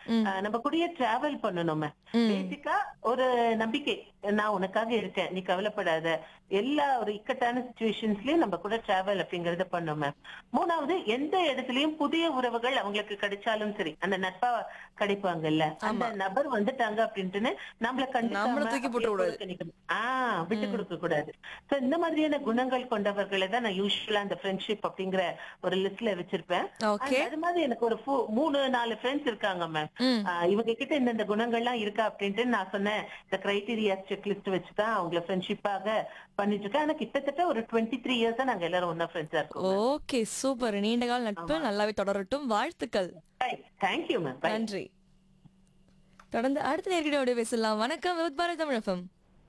அஹ், நம்ம கூடயே டிராவல் பண்ணணுமே பேசிக்கா ஒரு நம்பிக்கை நான் உனக்காக இருக்கேன் நீ கவலைப்படாத எல்லா ஒரு இக்கட்டான சுச்சுவேஷன்ஸ்லயும் நம்ம கூட டிராவல் அப்படிங்கறத பண்ணோம் மேம் மூணாவது எந்த இடத்துலயும் புதிய உறவுகள் அவங்களுக்கு கிடைச்சாலும் சரி அந்த நட்பா கிடைப்பாங்கல்ல அந்த நபர் வந்துட்டாங்க அப்படின்ட்டுன்னு நம்மள நம்மள கண்டிப்பா தூக்கி போட்டுற கூடாது. ஆஹ் விட்டு கொடுக்க கூடாது சோ இந்த மாதிரியான குணங்கள் கொண்டவர்களை தான் நான் யூஸ்வலா அந்த ஃப்ரெண்ட்ஷிப் அப்படிங்கிற ஒரு லிஸ்ட்ல வச்சிருப்பேன் Okay. அது மாதிரி எனக்கு ஒரு ஃபு- மூணு நாலு ஃப்ரெண்ட்ஸ் இருக்காங்க மேம் ம். இவங்க கிட்ட இந்தந்த குணங்கள்லாம் இருக்கா அப்படின்ட்டு நான் சொன்னேன் இந்த கிரைட்டீரியா செக் லிஸ்ட் வச்சுதான் அவங்கள ஃப்ரெண்ட்ஷிப்பாக பண்ணிட்டு இருக்கேன் ஆனா கிட்டத்தட்ட ஒரு டுவெண்ட்டி த்ரீ இயர்ஸ் நாங்க எல்லாரும் ஒன்னா ஃப்ரெண்ட்ஸா இருக்கோம் ஓகே சூப்பர் நீண்ட கால நட்பு நல்லாவே தொடரட்டும் வாழ்த்துக்கள் தேங்க்யூ மேம் நன்றி தொடர்ந்து அடுத்த நேர்கிட்ட பேசலாம் வணக்கம் வித் பாரத் தமிழகம்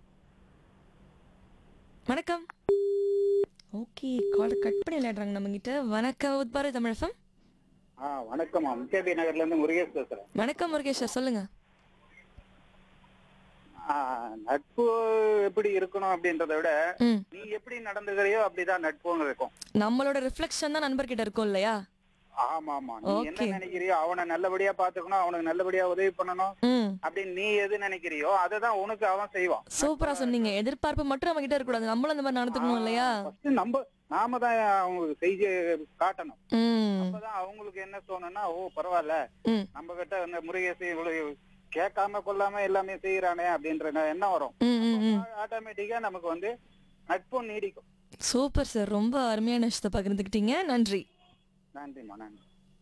வணக்கம் ஓகே கால் கட் பண்ணி விளையாடுறாங்க நம்ம கிட்ட வணக்கம் வித் பாரத் தமிழகம் ஆ வணக்கம்மா முகேபி நகர்ல இருந்து முருகேஷ் பேசுறேன் வணக்கம் முருகேஷ் சார் சொல்லுங்க ஆ, நட்பு எப்படி இருக்கணும் அப்படின்றத விட ம் நீ எப்படி நடந்துக்கிறியோ அப்படிதான் நட்பும் இருக்கும் நம்மளோட ரிஃப்ளெக்ஷன் தான் நண்பர்கிட்ட இருக்கும் இல்லையா ஆமா ஆமா நீ என்ன Okay. நினைக்கிறியோ அவனை நல்லபடியா பாத்துக்கணும் அவனுக்கு நல்லபடியா உதவி பண்ணணும் ம் அப்படின்னு நீ எது நினைக்கிறியோ அததான் உனக்கு அவன் செய்வான் சூப்பரா சொன்னீங்க எதிர்பார்ப்பு மட்டும் நம்ம கிட்ட இருக்கக்கூடாது நம்மளும் அந்த மாதிரி நடந்துக்கணும் இல்லையா ஃபர்ஸ்ட் நம்ம நாம தான் அவங்களுக்கு செய்தி காட்டணும் ம் அப்பதான் அவங்களுக்கு என்ன தோணும்னா ஓ பரவாயில்ல ம் நம்ம கிட்ட இந்த முருகேசி இவ்வளவு கேட்காம கொள்ளாம எல்லாமே செய்யறானே அப்படின்ற எண்ணம் வரும் ம் ம் ம் ஆட்டோமேட்டிக்கா நமக்கு வந்து நட்பும் நீடிக்கும் சூப்பர் சார் ரொம்ப அருமையான விஷயத்தை பகிர்ந்துக்கிட்டீங்க நன்றி நன்றிம்மா நன்றி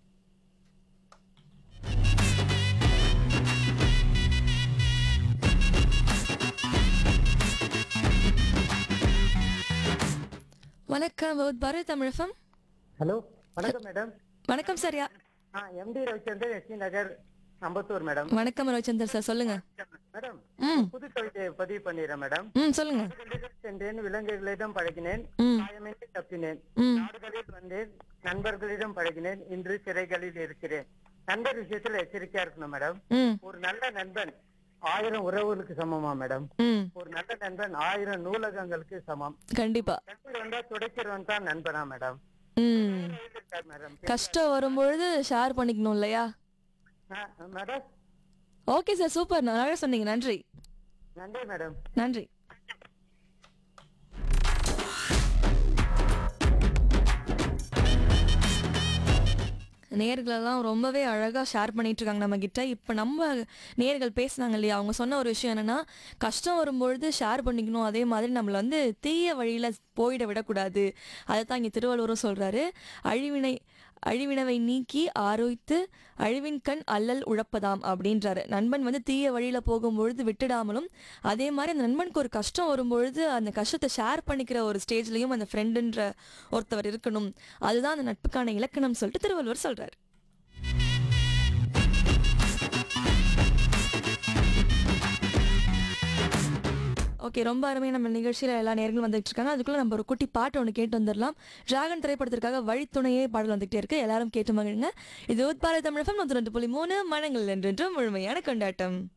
வணக்கம் வித் பாரத் தமிழகம் ஹலோ வணக்கம் மேடம் வணக்கம் சார் யா ஆ MD Ravichandran ST Nagar Ambattur madam வணக்கம் ரவிச்சந்தர் சார் சொல்லுங்க மேடம் ம் புது கவிதையை பதிவு பண்ணிடுறேன் மேடம் ம் சொல்லுங்க நாடுகளில் சென்றேன் விலங்குகளிடம் பழகினேன் ம் காயமின்றி தப்பினேன் ம் நாடுகளில் வந்தேன் நண்பர்களிடம் பழகினேன் இன்று சிறைகளில் இருக்கிறேன் நண்பர் விஷயத்துல எச்சரிக்கையா இருக்கணும் மேடம் ம் ஒரு நல்ல நண்பன் ஆயிரம் உறவுகளுக்கு சமமா மேடம் ம் ஒரு நல்ல நண்பன் ஆயிரம் நூலகங்களுக்கு சமம் கண்டிப்பா நண்பர் வந்தா துடைக்கிறவன் தான் நண்பனா மேடம் ம் மேடம் கஷ்டம் வரும்பொழுது ஷேர் பண்ணிக்கணும் இல்லையா ஆ, மேடம் ஓகே சார் சூப்பர் நல்லா சொன்னீங்க நன்றி நன்றி மேடம் நன்றி நேர்களெல்லாம் ரொம்பவே அழகாக ஷேர் பண்ணிட்டு இருக்காங்க நம்ம கிட்ட இப்போ நம்ம நேர்கள் பேசுனாங்க இல்லையா அவங்க சொன்ன ஒரு விஷயம் என்னன்னா கஷ்டம் வரும்பொழுது ஷேர் பண்ணிக்கணும் அதே மாதிரி நம்மளை வந்து தீய வழியில் போயிட விடக்கூடாது அதை தான் இங்கே திருவள்ளுவரும் சொல்கிறாரு அழிவினை அழிவினவை நீக்கி ஆரோய்த்து அழிவின் கண் அல்லல் உழப்பதாம் அப்படின்றாரு நண்பன் வந்து தீய வழியில போகும்பொழுது விட்டுடாமலும் அதே மாதிரி அந்த நண்பனுக்கு ஒரு கஷ்டம் வரும்பொழுது அந்த கஷ்டத்தை ஷேர் பண்ணிக்கிற ஒரு ஸ்டேஜ்லயும் அந்த ஃப்ரெண்டுன்ற ஒருத்தவர் இருக்கணும் அதுதான் அந்த நட்புக்கான இலக்கணம் சொல்லிட்டு திருவள்ளுவர் சொல்றாரு ஓகே ரொம்ப அருமையாக நம்ம நிகழ்ச்சியில் எல்லா நேர்களும் வந்துட்டு இருக்காங்க அதுக்குள்ள நம்ம ஒரு குட்டி பாட்டு ஒன்று கேட்டு வந்துடலாம் டிராகன் திரைப்படத்திற்காக வழித்துணையே பாடல் வந்துகிட்டே இருக்கு எல்லாரும் கேட்டு மகிழுங்க இது உட்பாறை தமிழகம் நூற்றி ரெண்டு புள்ளி மூணு மனங்கள் என்றென்றும் முழுமையான கொண்டாட்டம்